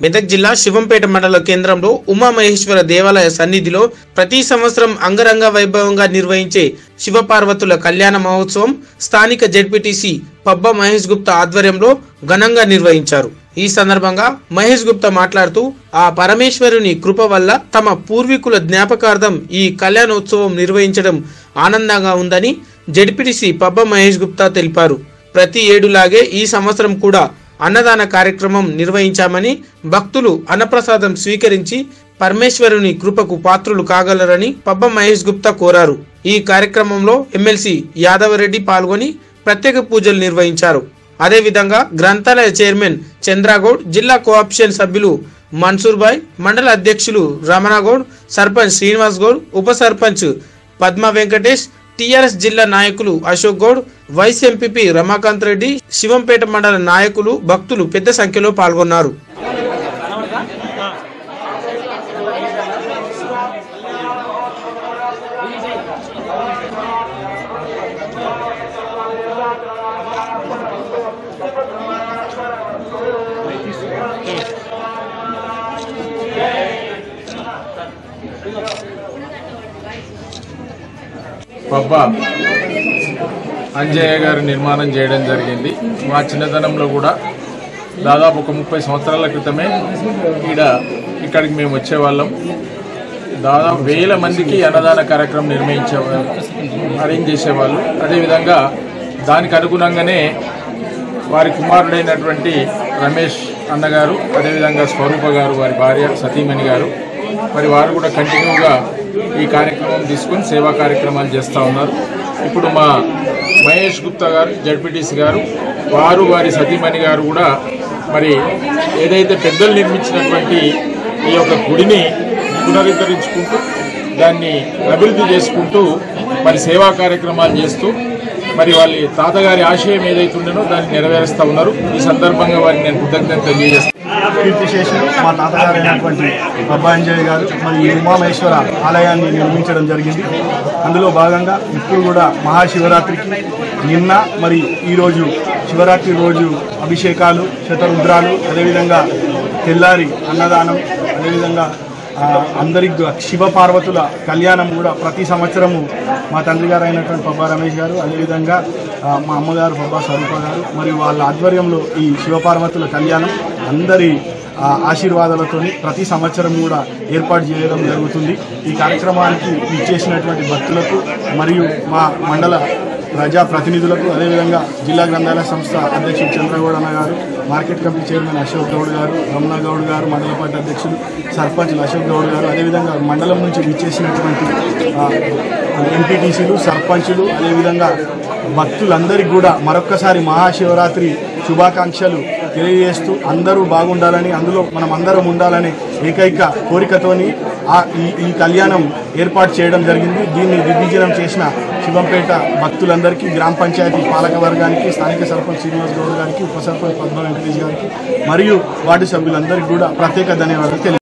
మెదక్ జిల్లా శివంపేట మండల కేంద్రంలో ఉమామహేశ్వర దేవాలయ సన్నిధిలో ప్రతి సంవత్సరం అంగరంగ వైభవంగా నిర్వహించే శివపార్వతుల కళ్యాణ మహోత్సవం స్థానిక జెడ్పీటీసీ పబ్బ మహేష్ గుప్తా ఆధ్వర్యంలో ఘనంగా నిర్వహించారు ఈ సందర్భంగా మహేష్ గుప్తా మాట్లాడుతూ ఆ పరమేశ్వరుని కృప వల్ల తమ పూర్వీకుల జ్ఞాపకార్థం ఈ కళ్యాణోత్సవం నిర్వహించడం ఆనందంగా ఉందని జెడ్పీటీసీ పబ్బ మహేష్ గుప్తా తెలిపారు ప్రతి ఏడులాగే ఈ సంవత్సరం కూడా అన్నదాన కార్యక్రమం నిర్వహించామని భక్తులు అన్నప్రసాదం స్వీకరించి పరమేశ్వరుని కృపకు పాత్రులు కాగలరని పబ్బ మహేష్ గుప్తా కోరారు ఈ కార్యక్రమంలో ఎమ్మెల్సీ యాదవరెడ్డి పాల్గొని ప్రత్యేక పూజలు నిర్వహించారు అదేవిధంగా గ్రంథాలయ చైర్మన్ చంద్రగౌడ్ జిల్లా కోఆప్షన్ సభ్యులు మన్సూర్ భాయ్ మండల అధ్యక్షులు రమణగౌడ్ సర్పంచ్ శ్రీనివాస్ గౌడ్ ఉప సర్పంచ్ పద్మ వెంకటేష్ టిఆర్ఎస్ జిల్లా నాయకులు అశోక్ గౌడ్ వైస్ ఎంపీపీ రమాకాంత్ రెడ్డి శివంపేట మండల నాయకులు భక్తులు పెద్ద సంఖ్యలో పాల్గొన్నారు పబ్బ అంజయ్య గారు నిర్మాణం చేయడం జరిగింది మా చిన్నతనంలో కూడా దాదాపు ఒక ముప్పై సంవత్సరాల క్రితమే ఈడ ఇక్కడికి మేము వచ్చేవాళ్ళం దాదాపు వేల మందికి అన్నదాన కార్యక్రమం నిర్వహించే అరేంజ్ చేసేవాళ్ళు అదేవిధంగా దానికి అనుగుణంగానే వారి కుమారుడైనటువంటి రమేష్ అన్నగారు అదేవిధంగా స్వరూప గారు వారి భార్య సతీమణి గారు మరి వారు కూడా కంటిన్యూగా ఈ కార్యక్రమం తీసుకొని సేవా కార్యక్రమాలు చేస్తూ ఉన్నారు ఇప్పుడు మా మహేష్ గుప్తా గారు జడ్పీటీసీ గారు వారు వారి సతీమణి గారు కూడా మరి ఏదైతే పెద్దలు నిర్మించినటువంటి ఈ యొక్క గుడిని పునరుద్ధరించుకుంటూ దాన్ని అభివృద్ధి చేసుకుంటూ మరి సేవా కార్యక్రమాలు చేస్తూ మరి వాళ్ళ తాతగారి ఆశయం ఏదైతే ఉండనో దాన్ని నెరవేరుస్తూ ఉన్నారు ఈ సందర్భంగా వారికి నేను కృతజ్ఞత తెలియజేస్తాను కీర్తిశేషులు మా తాతగారు అయినటువంటి అబ్బాంజయ్ గారు మరి ఈ ఉమామహేశ్వర ఆలయాన్ని నిర్మించడం జరిగింది అందులో భాగంగా ఇప్పుడు కూడా మహాశివరాత్రికి నిన్న మరి ఈరోజు శివరాత్రి రోజు అభిషేకాలు శతరుద్రాలు అదేవిధంగా తెల్లారి అన్నదానం అదేవిధంగా ఆ, అందరికి గు- శివ పార్వతుల కళ్యాణం కూడా ప్రతి సంవత్సరము మా తండ్రి గారు అయినటువంటి పబ్బా రమేష్ గారు అదేవిధంగా ఆ, మా అమ్మగారు పబ్బా స్వరూప గారు మరియు వాళ్ళ ఆధ్వర్యంలో ఈ శివపార్వతుల కళ్యాణం అందరి ఆ, ఆశీర్వాదాలతోని ప్రతి సంవత్సరం కూడా ఏర్పాటు చేయడం జరుగుతుంది ఈ కార్యక్రమానికి ఇచ్చేసినటువంటి భక్తులకు మరియు మా మండల ప్రజా ప్రతినిధులకు అదేవిధంగా జిల్లా గ్రంథాలయ సంస్థ అధ్యక్షుడు చంద్రగౌడ్ అన్న గారు market committee chairman Ashok Goud గారు రమణ గౌడ్ గారు మండల పార్టీ అధ్యక్షులు సర్పంచులు అశోక్ గౌడ్ గారు అదేవిధంగా మండలం నుంచి విచ్చేసినటువంటి ఎంపీటీసీలు సర్పంచులు అదేవిధంగా భక్తులందరికీ కూడా మరొక్కసారి మహాశివరాత్రి శుభాకాంక్షలు తెలియజేస్తూ అందరూ బాగుండాలని అందులో మనం అందరం ఉండాలని ఏకైక కోరికతోని ఆ ఈ ఈ కళ్యాణం ఏర్పాటు చేయడం జరిగింది దీన్ని దిగ్విజయం చేసిన శివంపేట భక్తులందరికీ గ్రామ పంచాయతీ పాలక వర్గానికి స్థానిక సర్పంచ్ శ్రీనివాస్ గౌడ్ గారికి ఉప సర్పంచ్ పద్మ వెంకటేష్ గారికి మరియు వార్డు సభ్యులందరికీ కూడా ప్రత్యేక ధన్యవాదాలు తెలియ